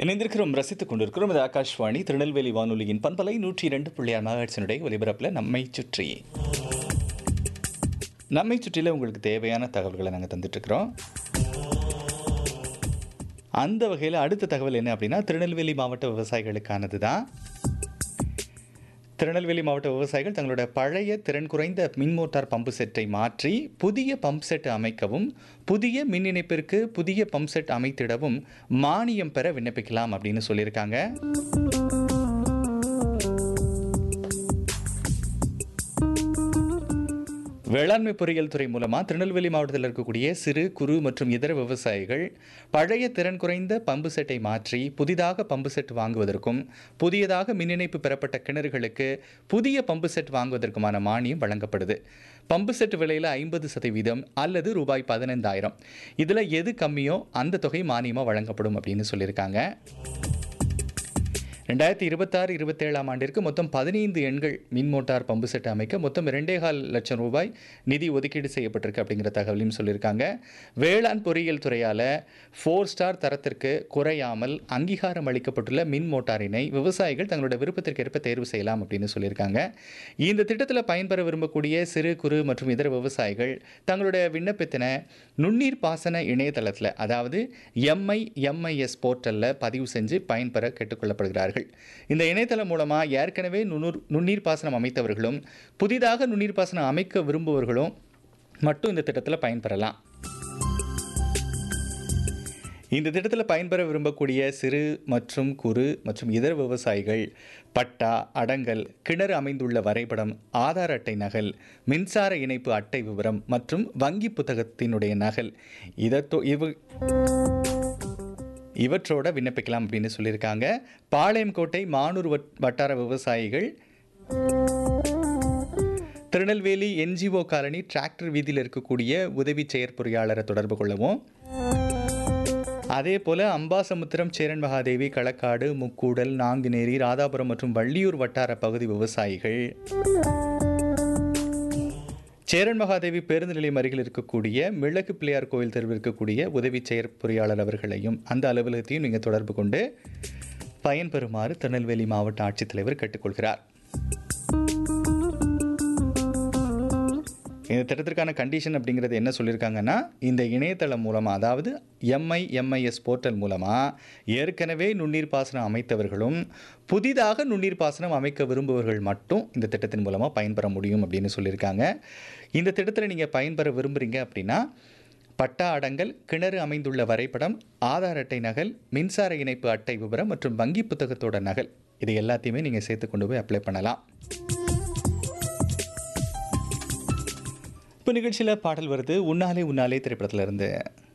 இணைந்திருக்கிறோம் ரசித்துக் கொண்டிருக்கிறோம் இது ஆகாஷ்வாணி திருநெல்வேலி வானொலியின் பண்பலை நூற்றி இரண்டு புள்ளியார் மகாட்சனுடைய ஒலிபரப்பில் நம்மை சுற்றி நம்மை சுற்றில உங்களுக்கு தேவையான தகவல்களை நாங்கள் தந்துட்டுருக்குறோம் அந்த வகையில் அடுத்த தகவல் என்ன அப்படின்னா திருநெல்வேலி மாவட்ட விவசாயிகளுக்கானது தான் திருநெல்வேலி மாவட்ட விவசாயிகள் தங்களோட பழைய திறன் குறைந்த மின் மோட்டார் பம்பு செட்டை மாற்றி புதிய பம்ப் செட் அமைக்கவும் புதிய மின் இணைப்பிற்கு புதிய பம்ப் செட் அமைத்திடவும் மானியம் பெற விண்ணப்பிக்கலாம் அப்படின்னு சொல்லியிருக்காங்க வேளாண்மை பொறியியல் துறை மூலமாக திருநெல்வேலி மாவட்டத்தில் இருக்கக்கூடிய சிறு குறு மற்றும் இதர விவசாயிகள் பழைய திறன் குறைந்த பம்பு செட்டை மாற்றி புதிதாக பம்பு செட் வாங்குவதற்கும் புதியதாக மின் இணைப்பு பெறப்பட்ட கிணறுகளுக்கு புதிய பம்பு செட் வாங்குவதற்குமான மானியம் வழங்கப்படுது பம்பு செட் விலையில் ஐம்பது சதவீதம் அல்லது ரூபாய் பதினைந்தாயிரம் இதில் எது கம்மியோ அந்த தொகை மானியமாக வழங்கப்படும் அப்படின்னு சொல்லியிருக்காங்க ரெண்டாயிரத்தி இருபத்தாறு இருபத்தேழாம் ஆண்டிற்கு மொத்தம் பதினைந்து எண்கள் மின் மோட்டார் பம்பு செட் அமைக்க மொத்தம் இரண்டே கால் லட்சம் ரூபாய் நிதி ஒதுக்கீடு செய்யப்பட்டிருக்கு அப்படிங்கிற தகவலையும் சொல்லியிருக்காங்க வேளாண் பொறியியல் துறையால் ஃபோர் ஸ்டார் தரத்திற்கு குறையாமல் அங்கீகாரம் அளிக்கப்பட்டுள்ள மின் மோட்டாரினை விவசாயிகள் தங்களோட விருப்பத்திற்கேற்ப தேர்வு செய்யலாம் அப்படின்னு சொல்லியிருக்காங்க இந்த திட்டத்தில் பயன்பெற விரும்பக்கூடிய சிறு குறு மற்றும் இதர விவசாயிகள் தங்களுடைய விண்ணப்பத்தினை நுண்ணீர் பாசன இணையதளத்தில் அதாவது எம்ஐ எம்ஐஎஸ் போர்ட்டலில் பதிவு செஞ்சு பயன்பெற கேட்டுக்கொள்ளப்படுகிறார்கள் இந்த இணையதளம் மூலமாக ஏற்கனவே நுண்ணூர் நுண்ணீர் பாசனம் அமைத்தவர்களும் புதிதாக நுண்ணீர் பாசனம் அமைக்க விரும்புவர்களும் மட்டும் இந்த திட்டத்தில் பயன்பெறலாம் இந்த திட்டத்தில் பயன்பெற விரும்பக்கூடிய சிறு மற்றும் குறு மற்றும் இதர விவசாயிகள் பட்டா அடங்கல் கிணறு அமைந்துள்ள வரைபடம் ஆதார் அட்டை நகல் மின்சார இணைப்பு அட்டை விவரம் மற்றும் வங்கி புத்தகத்தினுடைய நகல் இதத்தோ இவ இவற்றோட விண்ணப்பிக்கலாம் அப்படின்னு சொல்லியிருக்காங்க பாளையங்கோட்டை மானூர் வட்- வட்டார விவசாயிகள் திருநெல்வேலி என்ஜிஓ காலனி டிராக்டர் வீதியில் இருக்கக்கூடிய உதவி செயற்பொறியாளரை தொடர்பு கொள்ளவும் அதே போல் அம்பாசமுத்திரம் சேரன் மகாதேவி களக்காடு முக்கூடல் நாங்குநேரி ராதாபுரம் மற்றும் வள்ளியூர் வட்டார பகுதி விவசாயிகள் சேரன் மகாதேவி பேருந்து நிலையம் அருகில் இருக்கக்கூடிய மிளகு பிள்ளையார் கோயில் தெருவில் இருக்கக்கூடிய உதவி செயற்பொறியாளர் அவர்களையும் அந்த அலுவலகத்தையும் நீங்கள் தொடர்பு கொண்டு பயன்பெறுமாறு திருநெல்வேலி மாவட்ட ஆட்சித்தலைவர் கேட்டுக்கொள்கிறார் இந்த திட்டத்திற்கான கண்டிஷன் அப்படிங்கிறது என்ன சொல்லியிருக்காங்கன்னா இந்த இணையதளம் மூலமாக அதாவது எம்ஐ எம்ஐஎஸ் போர்ட்டல் மூலமாக ஏற்கனவே நுண்ணீர் பாசனம் அமைத்தவர்களும் புதிதாக நுண்ணீர் பாசனம் அமைக்க விரும்புபவர்கள் மட்டும் இந்த திட்டத்தின் மூலமாக பயன்பெற முடியும் அப்படின்னு சொல்லியிருக்காங்க இந்த திட்டத்தில் நீங்கள் பயன்பெற விரும்புகிறீங்க அப்படின்னா பட்டா அடங்கல் கிணறு அமைந்துள்ள வரைபடம் ஆதார் அட்டை நகல் மின்சார இணைப்பு அட்டை விவரம் மற்றும் வங்கி புத்தகத்தோட நகல் இது எல்லாத்தையுமே நீங்கள் சேர்த்து கொண்டு போய் அப்ளை பண்ணலாம் இப்போ நிகழ்ச்சியில் பாடல் வருது உன்னாலே உன்னாலே திரைப்படத்துல இருந்து